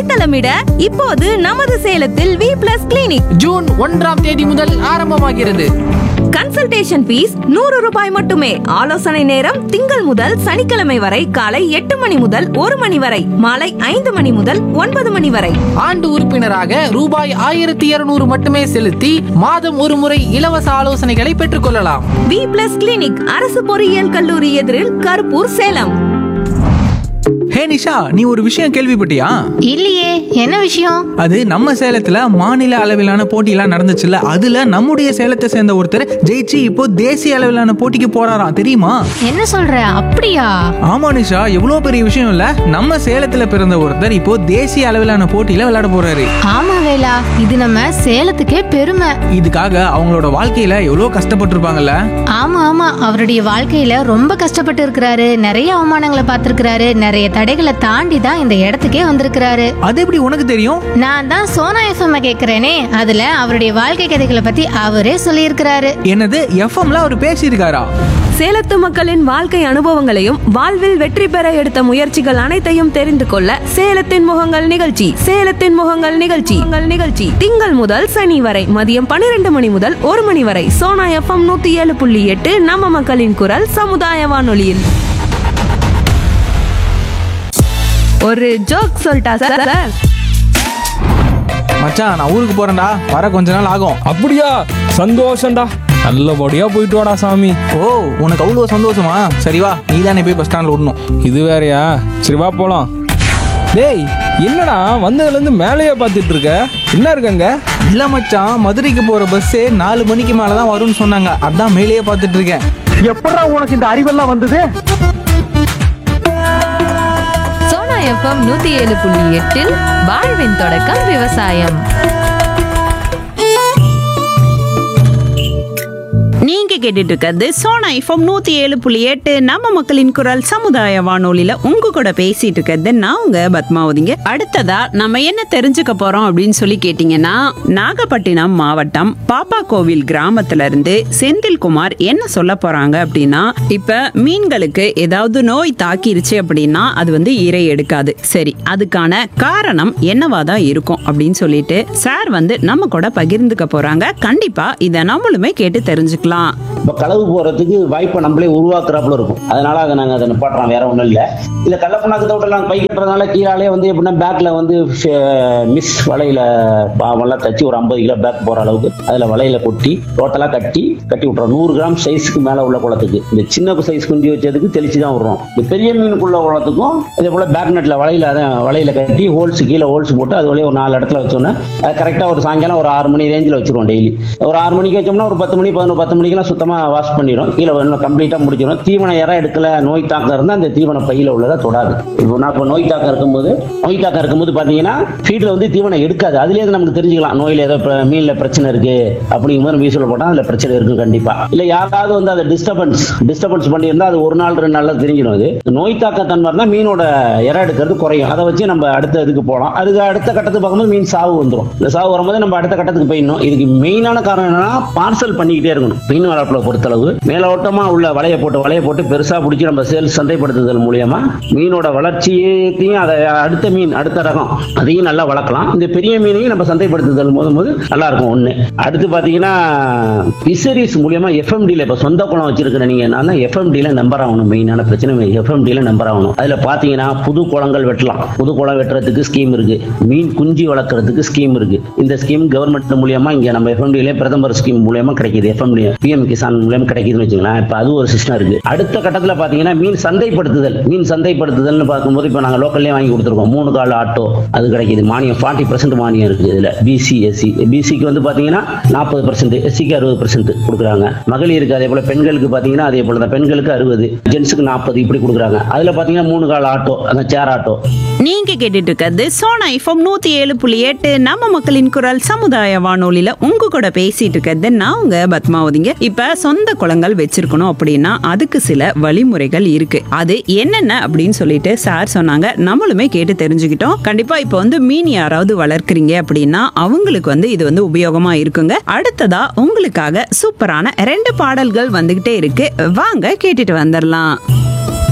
அடித்தளமிட இப்போது நமது சேலத்தில் வி பிளஸ் கிளினிக் ஜூன் ஒன்றாம் தேதி முதல் ஆரம்பமாகிறது கன்சல்டேஷன் ஃபீஸ் நூறு ரூபாய் மட்டுமே ஆலோசனை நேரம் திங்கள் முதல் சனிக்கிழமை வரை காலை எட்டு மணி முதல் ஒரு மணி வரை மாலை ஐந்து மணி முதல் ஒன்பது மணி வரை ஆண்டு உறுப்பினராக ரூபாய் ஆயிரத்தி இருநூறு மட்டுமே செலுத்தி மாதம் ஒரு முறை இலவச ஆலோசனைகளை பெற்றுக்கொள்ளலாம் வி பிளஸ் கிளினிக் அரசு பொறியியல் கல்லூரி எதிரில் கருப்பூர் சேலம் ஹே நிஷா நீ ஒரு விஷயம் கேள்விப்பட்டியா இல்லையே என்ன விஷயம் அது நம்ம சேலத்துல மாநில அளவிலான போட்டியெல்லாம் நடந்துச்சுல்ல அதுல நம்முடைய சேலத்தை சேர்ந்த ஒருத்தர் ஜெயிச்சு இப்போ தேசிய அளவிலான போட்டிக்கு போறாராம் தெரியுமா என்ன சொல்ற அப்படியா ஆமா நிஷா எவ்வளோ பெரிய விஷயம் இல்ல நம்ம சேலத்துல பிறந்த ஒருத்தர் இப்போ தேசிய அளவிலான போட்டியில விளையாட போறாரு ஆமா வேலா இது நம்ம சேலத்துக்கே பெருமை இதுக்காக அவங்களோட வாழ்க்கையில எவ்வளோ கஷ்டப்பட்டிருப்பாங்கல்ல ஆமா ஆமா அவருடைய வாழ்க்கையில ரொம்ப கஷ்டப்பட்டு இருக்கிறாரு நிறைய அவமானங்களை பார்த்திருக்கிறாரு நிறைய தடைகளை தாண்டி தான் இந்த இடத்துக்கே வந்திருக்கிறாரு அது எப்படி உனக்கு தெரியும் நான் தான் சோனா எஃப்எம் கேக்குறேனே அதுல அவருடைய வாழ்க்கை கதைகளை பத்தி அவரே சொல்லியிருக்கிறாரு என்னது எஃப்எம்ல அவர் பேசியிருக்காரா சேலத்து மக்களின் வாழ்க்கை அனுபவங்களையும் வாழ்வில் வெற்றி பெற எடுத்த முயற்சிகள் அனைத்தையும் தெரிந்து கொள்ள சேலத்தின் முகங்கள் நிகழ்ச்சி சேலத்தின் முகங்கள் நிகழ்ச்சி உங்கள் நிகழ்ச்சி திங்கள் முதல் சனி வரை மதியம் பன்னிரண்டு மணி முதல் ஒரு மணி வரை சோனா எஃப்எம் நூத்தி ஏழு புள்ளி எட்டு நம்ம மக்களின் குரல் சமுதாய வானொலியில் ஒரு ஜோக் சொல்லிட்டா சார் சார் மச்சான் நான் ஊருக்கு போறேன்டா வர கொஞ்ச நாள் ஆகும் அப்படியா சந்தோஷம்டா நல்லபடியா போயிட்டு வாடா சாமி ஓ உனக்கு அவ்வளோ சந்தோஷமா சரி வா நீ தானே போய் பஸ் ஸ்டாண்ட்ல விடணும் இது வேறயா சரி வா போலாம் டேய் என்னடா வந்ததுல இருந்து மேலேயே பார்த்துட்டு இருக்க என்ன இருக்கங்க இல்ல மச்சான் மதுரைக்கு போற பஸ்ஸே நாலு மணிக்கு மேல தான் வரும்னு சொன்னாங்க அதான் மேலேயே பார்த்துட்டு இருக்கேன் எப்படா உனக்கு இந்த அறிவெல்லாம் வந்தது சோனா எஃப்எம் நூத்தி ஏழு புள்ளி எட்டில் வாழ்வின் தொடக்கம் விவசாயம் நீங்க கேட்டுட்டு இருக்கிறது சோனா எஃப்எம் நூத்தி ஏழு புள்ளி எட்டு நம்ம மக்களின் குரல் சமுதாய வானொலியில உங்க கூட பேசிட்டு இருக்கிறது நான் உங்க பத்மாவதிங்க அடுத்ததா நம்ம என்ன தெரிஞ்சுக்க போறோம் அப்படின்னு சொல்லி கேட்டீங்கன்னா நாகப்பட்டினம் மாவட்டம் பாப்பா கோவில் கிராமத்துல இருந்து செந்தில்குமார் என்ன சொல்ல போறாங்க அப்படின்னா இப்ப மீன்களுக்கு ஏதாவது நோய் தாக்கிருச்சு அப்படின்னா அது வந்து இரை எடுக்காது சரி அதுக்கான காரணம் என்னவா தான் இருக்கும் அப்படின்னு சொல்லிட்டு சார் வந்து நம்ம கூட பகிர்ந்துக்க போறாங்க கண்டிப்பா இதை நம்மளுமே கேட்டு தெரிஞ்சுக்கலாம் இப்போ களவு போறதுக்கு வாய்ப்பை நம்மளே உருவாக்குறாப்புல இருக்கும் அதனால அதை நாங்கள் அதை நிப்பாட்டுறோம் வேற ஒன்றும் இல்லை இந்த கள்ளப்புண்ணாக்கு தோட்டம் நாங்கள் பை கட்டுறதுனால கீழாலே வந்து எப்படின்னா பேக்ல வந்து மிஸ் வலையில பாவெல்லாம் தச்சு ஒரு ஐம்பது கிலோ பேக் போற அளவுக்கு அதில் வலையில கொட்டி டோட்டலாக கட்டி கட்டி விட்றோம் நூறு கிராம் சைஸ்க்கு மேலே உள்ள குளத்துக்கு இந்த சின்ன சைஸ் குஞ்சு வச்சதுக்கு தெளிச்சு தான் விடுறோம் இந்த பெரிய மீனுக்குள்ள குளத்துக்கும் இதே போல பேக் நெட்ல வலையில அதான் வலையில கட்டி ஹோல்ஸ் கீழே ஹோல்ஸ் போட்டு அது வழியே ஒரு நாலு இடத்துல வச்சோன்னா அது கரெக்டாக ஒரு சாயங்காலம் ஒரு ஆறு மணி ரேஞ்சில் வச்சிருவோம் டெய்லி ஒரு ஆறு மணிக்கு வச்சோம்னா ஒரு பத்து மணி பதினொரு பத்து மணிக்கெல்லாம் சுத்தமாக வாஷ் பண்ணிடும் கீழே இன்னும் கம்ப்ளீட்டாக முடிச்சிடும் தீவனம் இற எடுக்கல நோய் தாக்கம் இருந்தால் அந்த தீவன பையில உள்ளதை தொடாது இப்போ நான் இப்போ நோய் தாக்கம் இருக்கும்போது நோய் தாக்கம் இருக்கும்போது பார்த்தீங்கன்னா ஃபீல்டில் வந்து தீவனம் எடுக்காது அதுலேயே நமக்கு தெரிஞ்சுக்கலாம் நோயில் ஏதோ பிர- மீன்ல பிரச்சனை இருக்கு அப்படிங்கும்போது வீசில் போட்டால் அதில் பிரச்சனை இருக்கும் கண்டிப்பாக இல்லை யாராவது வந்து அதை டிஸ்டர்பன்ஸ் டிஸ்டர்பன்ஸ் பண்ணியிருந்தா அது ஒரு நாள் ரெண்டு நாளில் தெரிஞ்சிடும் அது நோய் தாக்கத்தன்மை இருந்தால் மீனோட இற எடுக்கிறது குறையும் அதை வச்சு நம்ம அடுத்த இதுக்கு போகலாம் அதுக்கு அடுத்த கட்டத்துக்கு பார்க்கும்போது மீன் சாவு வந்துடும் இந்த சாவு வரும்போது நம்ம அடுத்த கட்டத்துக்கு போயிடணும் இதுக்கு மெயினான காரணம் என்னன்னா பார்சல் பண்ணிக்கிட்டே இருக்கணும் மீன் வளர்ப்புல பொறுத்தளவு மேலோட்டமா உள்ள வலையை போட்டு வலையை போட்டு பெருசா பிடிச்சி நம்ம சேல்ஸ் சந்தைப்படுத்துதல் மூலியமா மீனோட வளர்ச்சியையும் அதை அடுத்த மீன் அடுத்த ரகம் அதையும் நல்லா வளர்க்கலாம் இந்த பெரிய மீனையும் நம்ம சந்தைப்படுத்துதல் போதும் போது நல்லா இருக்கும் ஒண்ணு அடுத்து பாத்தீங்கன்னா பிசரிஸ் மூலியமா எஃப்எம்டியில் இப்போ சொந்த குளம் வச்சிருக்கிற நீங்க நான் எஃப்எம்டியில் நம்பர் ஆகணும் மெயினான பிரச்சனை எஃப்எம்டியில் நம்பர் ஆகணும் அதுல பாத்தீங்கன்னா புது குளங்கள் வெட்டலாம் புது குளம் வெட்டுறதுக்கு ஸ்கீம் இருக்கு மீன் குஞ்சு வளர்க்கறதுக்கு ஸ்கீம் இருக்கு இந்த ஸ்கீம் கவர்மெண்ட் மூலியமா இங்க நம்ம எஃப்எம்டியிலே பிரதமர் ஸ்கீம் மூலியமா கிடைக்குது எஃப்எம்டி பிஎம் கிசான் மூலியமா கிடைக்குதுன்னு வச்சுங்களேன் இப்போ அது ஒரு சிஸ்டம் இருக்கு அடுத்த கட்டத்துல பாத்தீங்கன்னா மீன் சந்தைப்படுத்துதல் மீன் சந்தைப்படுத்துதல்னு பார்க்கும்போது இப்போ நாங்க லோக்கல்லே வாங்கி கொடுத்துருக்கோம் மூணு கால் ஆட்டோ அது கிடைக்குது மானியம் ஃபார்ட்டி பர்சன்ட் மானியம் இருக்கு இதுல பிசி எஸ்சி பிசிக்கு வந்து பாத்தீங்கன்னா நாற்பது பர்சன்ட் எஸ்சிக்கு அறுபது பர்சன்ட் கொடுக்குறாங்க மகளிருக்கு அதே போல பெண்களுக்கு பாத்தீங்கன்னா அதே போல தான் பெண்களுக்கு அறுபது ஜென்ஸுக்கு நாற்பது இப்படி கொடுக்குறாங்க அதுல பாத்தீங்கன்னா மூணு கால் ஆட்டோ அந்த சேர் ஆட்டோ நீங்க கேட்டுட்டு இருக்கிறது சோனா எஃப்எம் நூத்தி ஏழு புள்ளி எட்டு நம்ம மக்களின் குரல் சமுதாய வானொலியில உங்க கூட பேசிட்டு இருக்கிறது நான் உங்க பத்மாவதிங்க இப்ப சொந்த குளங்கள் வச்சிருக்கணும் அப்படின்னா அதுக்கு சில வழிமுறைகள் இருக்கு அது என்னென்ன அப்படின்னு சொல்லிட்டு சார் சொன்னாங்க நம்மளுமே கேட்டு தெரிஞ்சுக்கிட்டோம் கண்டிப்பா இப்ப வந்து மீன் யாராவது வளர்க்குறீங்க அப்படின்னா அவங்களுக்கு வந்து இது வந்து உபயோகமா இருக்குங்க அடுத்ததா உங்களுக்காக சூப்பரான ரெண்டு பாடல்கள் வந்துகிட்டே இருக்கு வாங்க கேட்டுட்டு வந்துடலாம்